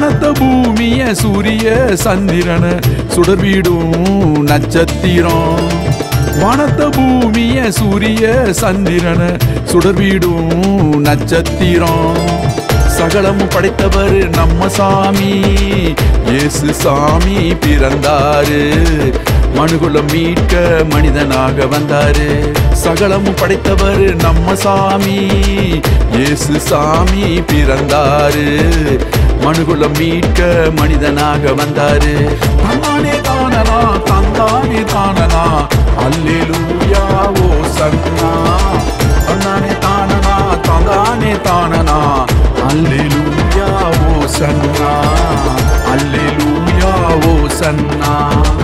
வானத்த பூமிய சூரிய சந்திரன சுடர்வீடும் நட்சத்திரம் வானத்த பூமிய சூரிய சந்திரன சுடர்வீடும் நட்சத்திரம் சகலமும் படைத்தவர் நம்ம சாமி இயேசு சாமி பிறந்தாரு மனுகுலம் மீட்க மனிதனாக வந்தாரு சகலமும் படைத்தவர் நம்ம சாமி இயேசு சாமி பிறந்தாரு மனுகுலம் மீட்க மனிதனாக வந்தாரு தந்தானே தானனா தந்தானே தானனா அல்லேலூயா ஓ சன்னா தந்தானே தானனா தந்தானே தானனா அல்லேலூயா ஓ சன்னா அல்லேலூயா ஓ சன்னா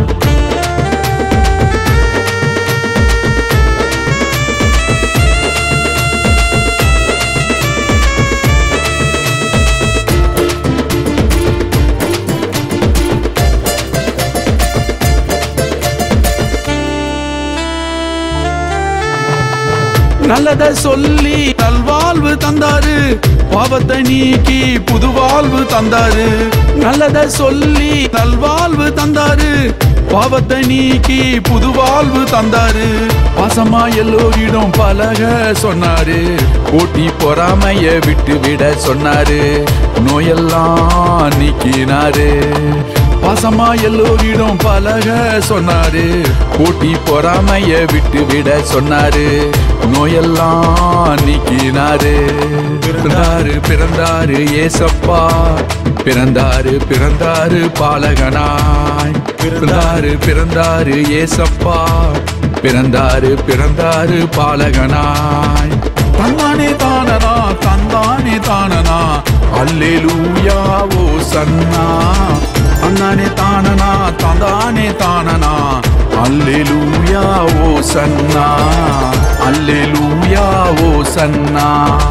நல்லத சொல்லி நல்வாழ்வு தந்தாரு பாவத்தை நீக்கி புது வாழ்வு தந்தாரு நல்லத சொல்லி நல்வாழ்வு தந்தாரு பாவத்தை நீக்கி புது வாழ்வு தந்தாரு பாசமா எல்லோரிடம் பழக சொன்னாரு போட்டி பொறாமைய விட்டு விட சொன்னாரு நோயெல்லாம் நீக்கினாரு பாசமா எல்லோரிடம் பழக சொன்னாரு போட்டி பொறாமைய விட்டு விட சொன்னாரு நோயெல்லாம் நீக்கினாரு பிறந்தாரு பிறந்தாரு ஏசப்பா பிறந்தாரு பிறந்தாரு பாலகனாய் பிறந்தாரு பிறந்தாரு ஏசப்பா பிறந்தாரு பிறந்தாரு பாலகனாய் தந்தானே தானனா தந்தானே தானனா அல்லேலூயா ஓ சன்னா தந்தானே தானனா தந்தானே தானனா அல்லேலூயா ஓ சன்னா அல்லேலூயா ஓ சன்னா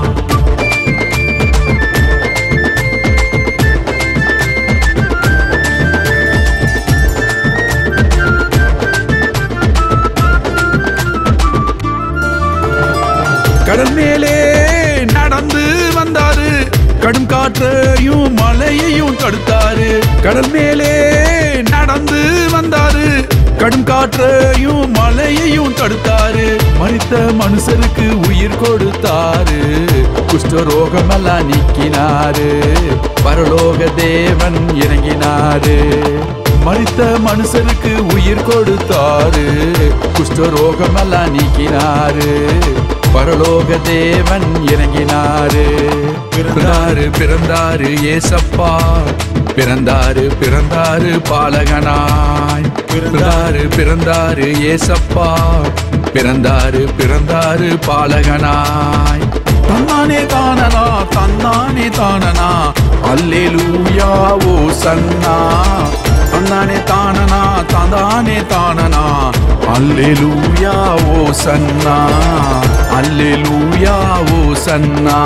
கடல் மேலே நடந்து வந்தாரு கடும் காற்றையும் மழையையும் தடுத்தாரு கடல் மேலே நடந்து வந்தாரு கடும் காற்றையும் மழையையும் தடுத்தாரு மறித்த மனுஷருக்கு உயிர் கொடுத்தாரு குஷ்டரோகமெல்லாம் நீக்கினாரு பரலோக தேவன் இறங்கினாரு மறித்த மனுஷருக்கு உயிர் கொடுத்தாரு குஷ்டரோகமெல்லாம் நீக்கினாரு பரலோக தேவன் இறங்கினாரு பிறந்தாரு பிறந்தாரு ஏசப்பா பிறந்தாரு பிறந்தாரு பாலகனாய் பிறந்தாரு பிறந்தாரு ஏசப்பா பிறந்தாரு பிறந்தாரு பாலகனாய் தன்னானே தானனா தன்னானே தானனா அல்லேலூயா ஓ சன்னா தந்தானே தானனா தந்தானே தானனா அல்லேலூயா ஓ சன்னா அல்லேலூயா ஓ சன்னா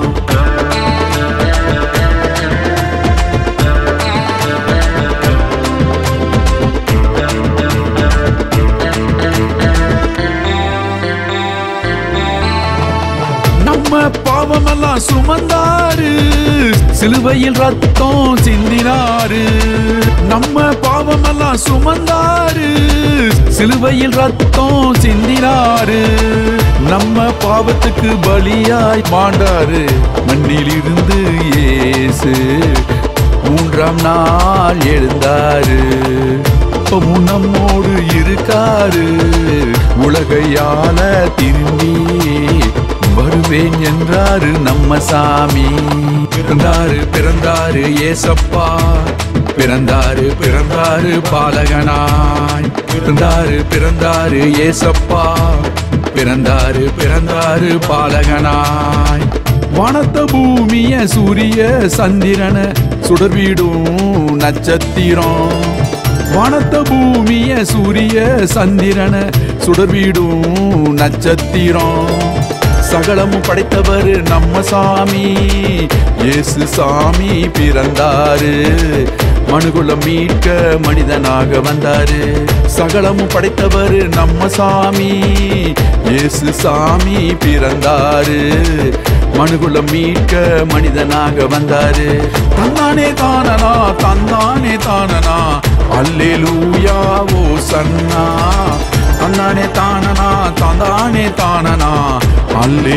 நம்ம பாவமெல்லாம் சுமந்தாரு சிலுவையில் ரத்தம் சிந்தினாரு நம்ம பாவமெல்லாம் சுமந்தாரு சிலுவையில் ரத்தம் சிந்தினாரு நம்ம பாவத்துக்கு பலியாய் மாண்டாரு மண்ணில் இருந்து இயேசு மூன்றாம் நாள் எழுந்தாரு இப்பவும் நம்மோடு இருக்காரு உலகையால திரும்பி வருவேன் என்றாரு நம்ம சாமி பிறந்தாரு பிறந்தாரு ஏசப்பா பிறந்தாரு பிறந்தாரு பாலகனாய் பிறந்தாரு பிறந்தாரு ஏசப்பா பிறந்தாரு பிறந்தாரு பாலகனாய் வானத்த பூமிய சூரிய சந்திரன சுடர்வீடும் நட்சத்திரம் வானத்த பூமிய சூரிய சந்திரன சுடர்வீடும் நட்சத்திரம் சகலமும் படைத்தவர் நம்ம சாமி இயேசு சாமி பிறந்தாரு மனுகுலம் மீட்க மனிதனாக வந்தாரு சகலமும் படைத்தவர் நம்ம சாமி இயேசு சாமி பிறந்தாரு மனுகுலம் மீட்க மனிதனாக வந்தாரு தந்தானே தானனா தந்தானே தானனா அல்லேலூயா ஓ சன்னா தந்தானே தானனா தந்தானே தானனா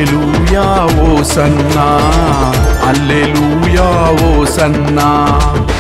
அல்லேலூயா ஓ சன்னா அல்லேலூயா ஓ சன்னா